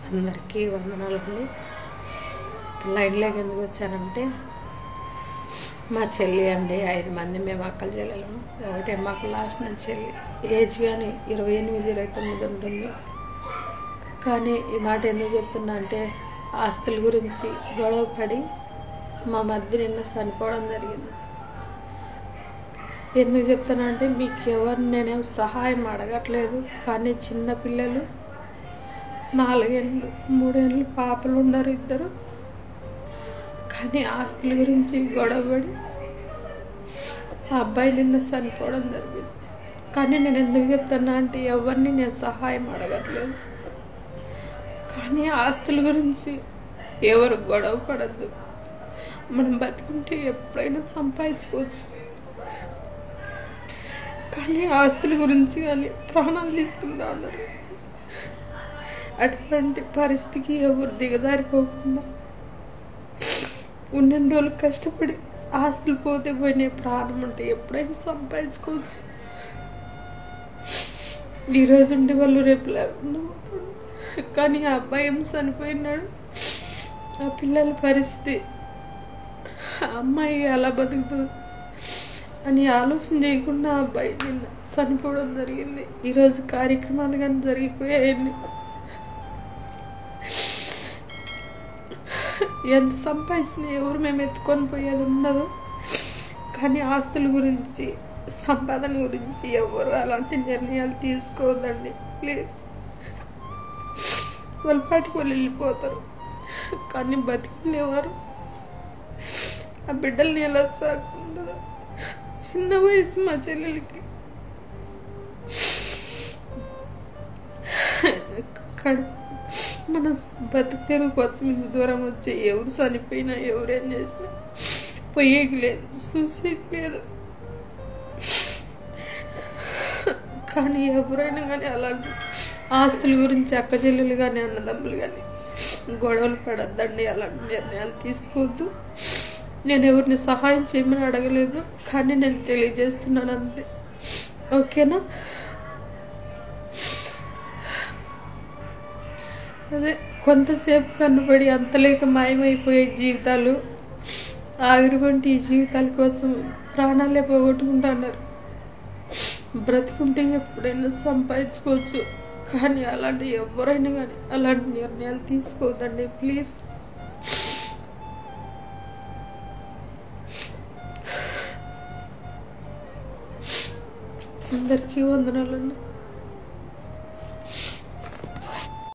అందరికీ వందనాలండి లైన్లోకి ఎందుకు వచ్చానంటే మా చెల్లి అండి ఐదు మంది మేము అక్కల చెల్లెలు ఒకటే మాకు లాస్ట్ నుంచి చెల్లి ఏజ్ కానీ ఇరవై ఎనిమిది ఇరవై తొమ్మిది ఉంటుంది కానీ ఈ మాట ఎందుకు చెప్తున్నా అంటే ఆస్తుల గురించి గొడవ పడి మా మధ్య నిన్న చనిపోవడం జరిగింది ఎందుకు చెప్తానంటే మీకు ఎవరు నేనేం సహాయం అడగట్లేదు కానీ చిన్న పిల్లలు నాలుగేళ్ళు మూడేళ్ళు పాపలు ఉన్నారు ఇద్దరు కానీ ఆస్తుల గురించి గొడవపడి ఆ అబ్బాయి నిన్న చనిపోవడం జరిగింది కానీ నేను ఎందుకు చెప్తున్నా అంటే ఎవరిని నేను సహాయం అడగట్లేదు కానీ ఆస్తుల గురించి ఎవరు గొడవ పడద్దు మనం బతుకుంటే ఎప్పుడైనా సంపాదించుకోవచ్చు కానీ ఆస్తుల గురించి కానీ ప్రాణాలు తీసుకుంటా ఉన్నారు అటువంటి పరిస్థితికి ఎవరు దిగజారిపోకుండా ఉన్న రోజులు కష్టపడి ఆస్తులు పోతే పోయినాయి ప్రాణం అంటే ఎప్పుడైనా సంపాదించుకోవచ్చు ఈరోజు ఉంటే వాళ్ళు రేపు లేకుండా పోతారు. కానీ ఆ అబ్బాయి ఏం చనిపోయినాడు ఆ పిల్లల పరిస్థితి ఆ అమ్మాయి ఎలా బతుకుతుంది అని ఆలోచన చేయకుండా ఆ అబ్బాయి నిన్న చనిపోవడం జరిగింది ఈరోజు కార్యక్రమాలు కానీ జరిగిపోయాయండి ఎంత సంపాదించినా ఎవరు మేము ఎత్తుకొని పోయేది ఉండదు కానీ ఆస్తుల గురించి సంపాదన గురించి ఎవరు అలాంటి నిర్ణయాలు తీసుకోవద్దండి ప్లీజ్ వాళ్ళ పాటికి వాళ్ళు వెళ్ళిపోతారు కానీ బతికుండేవారు ఆ బిడ్డల్ని ఎలా సాగుతుండదు చిన్న వయసు మా చెల్లెలకి కడుపు మన బతుకు తెరువు కోసం ఇంత దూరం వచ్చి ఎవరు చనిపోయినా ఎవరేం చేసినా పోయేకి లేదు చూసేకి లేదు కానీ ఎవరైనా కానీ అలాంటి ఆస్తుల గురించి అక్క చెల్లెలు కానీ అన్నదమ్ములు కానీ గొడవలు పడద్దండి అలాంటి నిర్ణయాలు తీసుకోవద్దు నేను ఎవరిని సహాయం చేయమని అడగలేదు కానీ నేను తెలియజేస్తున్నాను అంతే ఓకేనా అదే కొంతసేపు కనబడి అంతలేక మాయమైపోయే జీవితాలు ఆగిరివంటి ఈ జీవితాల కోసం ప్రాణాలే పోగొట్టుకుంటున్నారు బ్రతుకుంటే ఎప్పుడైనా సంపాదించుకోవచ్చు కానీ అలాంటి ఎవరైనా కానీ అలాంటి నిర్ణయాలు తీసుకోవద్దండి ప్లీజ్ అందరికీ వందనాలండి